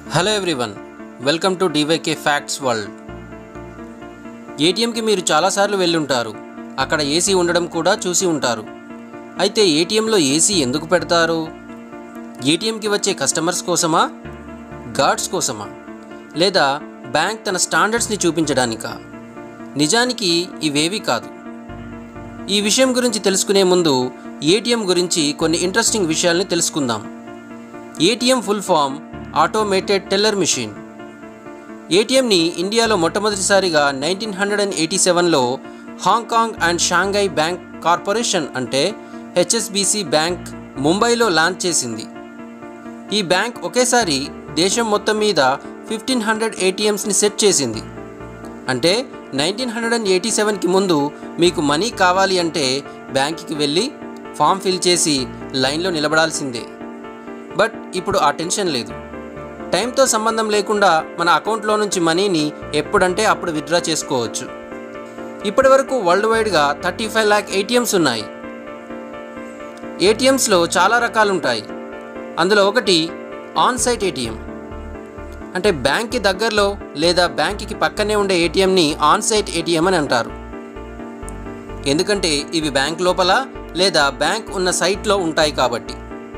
hello everyone welcome to DVK facts world ఏటీఎంకి మీరు చాలాసార్లు వెళ్ళుంటారు అక్కడ ఏసీ ఉండడం కూడా చూసి ఉంటారు అయితే ఏటీఎంలో ఏసీ ఎందుకు పెడతారు ఏటీఎంకి వచ్చే కస్టమర్స్ కోసమా గార్డ్స్ కోసమా లేదా బ్యాంక్ తన స్టాండర్డ్స్ని చూపించడానికా నిజానికి ఇవేవి కాదు ఈ విషయం గురించి తెలుసుకునే ముందు ఏటీఎం గురించి కొన్ని ఇంట్రెస్టింగ్ విషయాల్ని తెలుసుకుందాం ATM full form automated teller machine ఏటీఎంని ఇండియాలో మొట్టమొదటిసారిగా నైన్టీన్ హండ్రెడ్ అండ్ ఎయిటీ సెవెన్లో Hong Kong and Shanghai bank corporation అంటే హెచ్ఎస్బిసి బ్యాంక్ ముంబైలో లాంచ్ చేసింది ఈ బ్యాంక్ ఒకేసారి దేశం మొత్తం మీద ఫిఫ్టీన్ హండ్రెడ్ ఏటీఎంస్ని సెట్ చేసింది అంటే నైన్టీన్ హండ్రెడ్ అండ్ ఎయిటీ సెవెన్కి ముందు మీకు మనీ కావాలి అంటే బ్యాంక్కి వెళ్ళి ఫామ్ ఫిల్ చేసి లైన్లో నిలబడాల్సిందే బట్ ఇప్పుడు ఆ టెన్షన్ లేదు టైంతో సంబంధం లేకుండా మన అకౌంట్లో నుంచి మనీని ఎప్పుడంటే అప్పుడు విత్డ్రా చేసుకోవచ్చు ఇప్పటి వరకు వరల్డ్ వైడ్గా థర్టీ ఫైవ్ ల్యాక్ ఏటీఎంస్ ఉన్నాయి ఏటీఎంస్లో చాలా రకాలు ఉంటాయి అందులో ఒకటి ఆన్ సైట్ ఏటీఎం అంటే బ్యాంక్కి దగ్గరలో లేదా బ్యాంక్కి పక్కనే ఉండే ఏటీఎంని ఆన్ సైట్ ఏటీఎం అని అంటారు ఎందుకంటే ఇవి బ్యాంక్ లోపల లేదా బ్యాంక్ ఉన్న సైట్లో ఉంటాయి కాబట్టి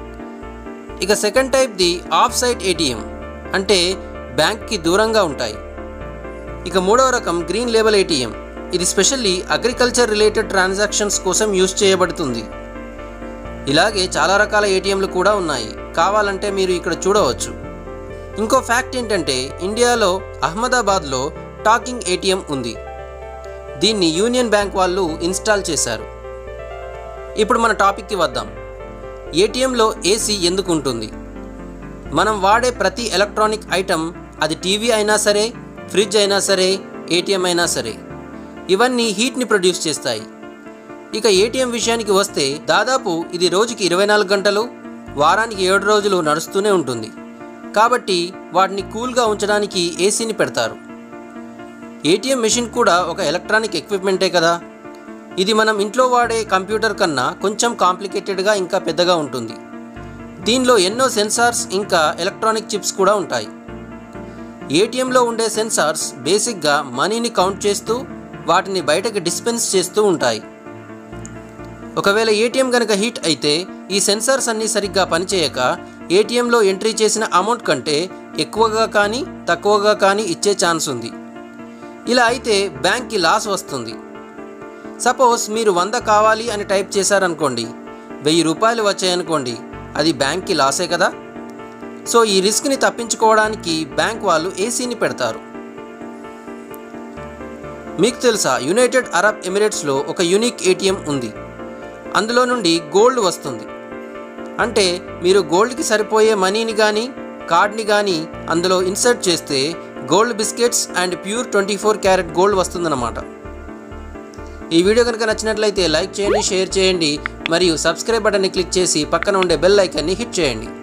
ఇక second type the off site ATM అంటే బ్యాంక్కి దూరంగా ఉంటాయి ఇక మూడవ రకం గ్రీన్ లేబుల్ ఏటీఎం ఇది స్పెషల్లీ అగ్రికల్చర్ రిలేటెడ్ ట్రాన్సాక్షన్స్ కోసం యూజ్ చేయబడుతుంది ఇలాగే చాలా రకాల ఏటీఎంలు కూడా ఉన్నాయి కావాలంటే మీరు ఇక్కడ చూడవచ్చు ఇంకో ఫ్యాక్ట్ ఏంటంటే ఇండియాలో అహ్మదాబాద్లో టాకింగ్ ఏటీఎం ఉంది దీన్ని యూనియన్ బ్యాంక్ వాళ్ళు ఇన్స్టాల్ చేశారు ఇప్పుడు మన టాపిక్కి వద్దాం ఏటీఎంలో ఏసీ ఎందుకు ఉంటుంది మనం వాడే ప్రతి ఎలక్ట్రానిక్ ఐటమ్ అది టీవీ అయినా సరే ఫ్రిడ్జ్ అయినా సరే ఏటీఎం అయినా సరే ఇవన్నీ హీట్ని ప్రొడ్యూస్ చేస్తాయి ఇక ఏటీఎం విషయానికి వస్తే దాదాపు ఇది రోజుకి ఇరవై నాలుగు గంటలు వారానికి ఏడు రోజులు నడుస్తూనే ఉంటుంది కాబట్టి వాటిని కూల్గా ఉంచడానికి ఏసీని పెడతారు ఏటీఎం మెషిన్ కూడా ఒక ఎలక్ట్రానిక్ ఎక్విప్మెంటే కదా ఇది మనం ఇంట్లో వాడే కంప్యూటర్ కన్నా కొంచెం కాంప్లికేటెడ్గా ఇంకా పెద్దగా ఉంటుంది దీనిలో ఎన్నో సెన్సార్స్ ఇంకా ఎలక్ట్రానిక్ చిప్స్ కూడా ఉంటాయి ఏటీఎంలో ఉండే సెన్సార్స్ బేసిక్గా మనీని కౌంట్ చేస్తూ వాటిని బయటకి డిస్పెన్స్ చేస్తూ ఉంటాయి ఒకవేళ ఏటీఎం కనుక హీట్ అయితే ఈ సెన్సార్స్ అన్నీ సరిగ్గా పనిచేయక ఏటీఎంలో ఎంట్రీ చేసిన అమౌంట్ కంటే ఎక్కువగా కానీ తక్కువగా కానీ ఇచ్చే ఛాన్స్ ఉంది ఇలా అయితే బ్యాంక్కి లాస్ వస్తుంది సపోజ్ మీరు వంద కావాలి అని టైప్ చేశారనుకోండి వెయ్యి రూపాయలు వచ్చాయనుకోండి అది బ్యాంక్కి లాసే కదా సో ఈ రిస్క్ని తప్పించుకోవడానికి బ్యాంక్ వాళ్ళు ఏసీని పెడతారు మీకు తెలుసా యునైటెడ్ అరబ్ ఎమిరేట్స్లో ఒక యూనిక్ ఏటీఎం ఉంది అందులో నుండి గోల్డ్ వస్తుంది అంటే మీరు గోల్డ్కి సరిపోయే మనీని కానీ కార్డ్ని కానీ అందులో ఇన్సర్ట్ చేస్తే gold biscuits and pure twenty four carat gold వస్తుందన్నమాట ఈ వీడియో కనుక నచ్చినట్లయితే లైక్ చేయండి షేర్ చేయండి మరియు సబ్స్క్రైబ్ బటన్ని క్లిక్ చేసి పక్కన ఉండే బెల్ ఐకాన్ని హిట్ చేయండి